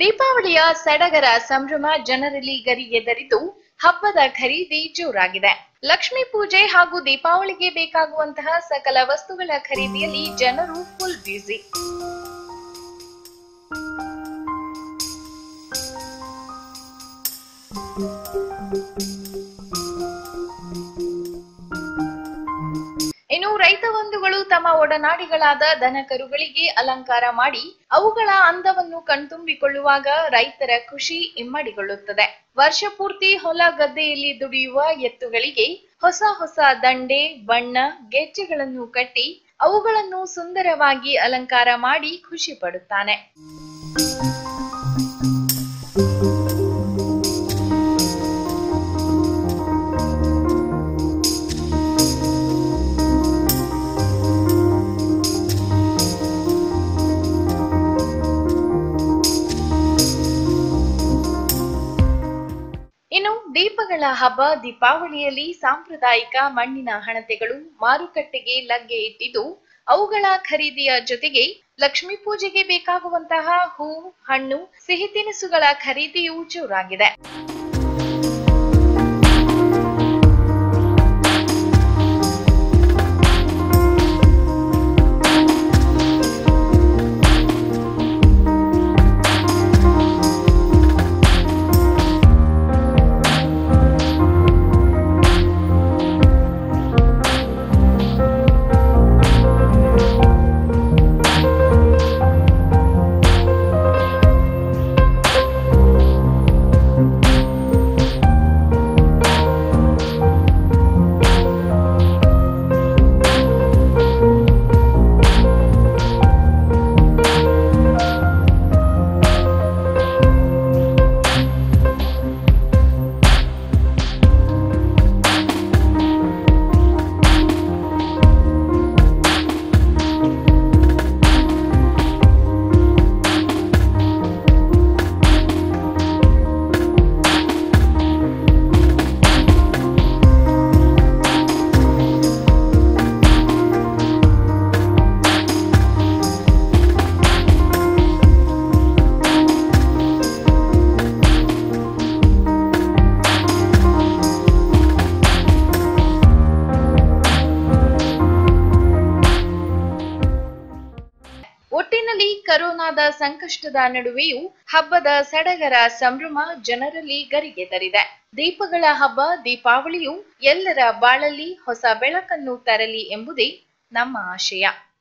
ದೀಪಾವಳಿಯ ಸಡಗರ ಸಂಭ್ರಮ ಜನರಲ್ಲಿ ಗರಿಗೆದರಿದ್ದು ಹಬ್ಬದ ಖರೀದಿ ಜೋರಾಗಿದೆ ಲಕ್ಷ್ಮೀ ಪೂಜೆ ಹಾಗೂ ದೀಪಾವಳಿಗೆ ಬೇಕಾಗುವಂತಹ ಸಕಲ ವಸ್ತುಗಳ ಖರೀದಿಯಲ್ಲಿ ಜನರು ಫುಲ್ ಬ್ಯುಸಿ ಇನ್ನು ರೈತ ಬಂಧುಗಳು ತಮ್ಮ ಒಡನಾಡಿಗಳಾದ ದನ ಕರುಗಳಿಗೆ ಅಲಂಕಾರ ಮಾಡಿ ಅವುಗಳ ಅಂದವನ್ನು ಕಣ್ತುಂಬಿಕೊಳ್ಳುವಾಗ ರೈತರ ಖುಷಿ ಇಮ್ಮಡಿಗೊಳ್ಳುತ್ತದೆ ವರ್ಷ ಪೂರ್ತಿ ಹೊಲ ಗದ್ದೆಯಲ್ಲಿ ದುಡಿಯುವ ಎತ್ತುಗಳಿಗೆ ಹೊಸ ಹೊಸ ದಂಡೆ ಬಣ್ಣ ಗೆಜ್ಜೆಗಳನ್ನು ಕಟ್ಟಿ ಅವುಗಳನ್ನು ಸುಂದರವಾಗಿ ಅಲಂಕಾರ ಮಾಡಿ ಖುಷಿ ಪಡುತ್ತಾನೆ ಇನ್ನು ದೀಪಗಳ ಹಬ್ಬ ದೀಪಾವಳಿಯಲ್ಲಿ ಸಾಂಪ್ರದಾಯಿಕ ಮಣ್ಣಿನ ಹಣತೆಗಳು ಮಾರುಕಟ್ಟೆಗೆ ಲಗ್ಗೆ ಇಟ್ಟಿದ್ದು ಅವುಗಳ ಖರೀದಿಯ ಜೊತೆಗೆ ಲಕ್ಷ್ಮೀ ಪೂಜೆಗೆ ಬೇಕಾಗುವಂತಹ ಹೂ ಹಣ್ಣು ಸಿಹಿ ತಿನಿಸುಗಳ ಖರೀದಿಯೂ ಜೋರಾಗಿದೆ ಒಟ್ಟಿನಲ್ಲಿ ಕರೋನಾದ ಸಂಕಷ್ಟದ ನಡುವೆಯೂ ಹಬ್ಬದ ಸಡಗರ ಸಂಭ್ರಮ ಜನರಲ್ಲಿ ಗರಿಗೆದರಿದೆ ದೀಪಗಳ ಹಬ್ಬ ದೀಪಾವಳಿಯು ಎಲ್ಲರ ಬಾಳಲ್ಲಿ ಹೊಸ ಬೆಳಕನ್ನು ತರಲಿ ಎಂಬುದೇ ನಮ್ಮ ಆಶಯ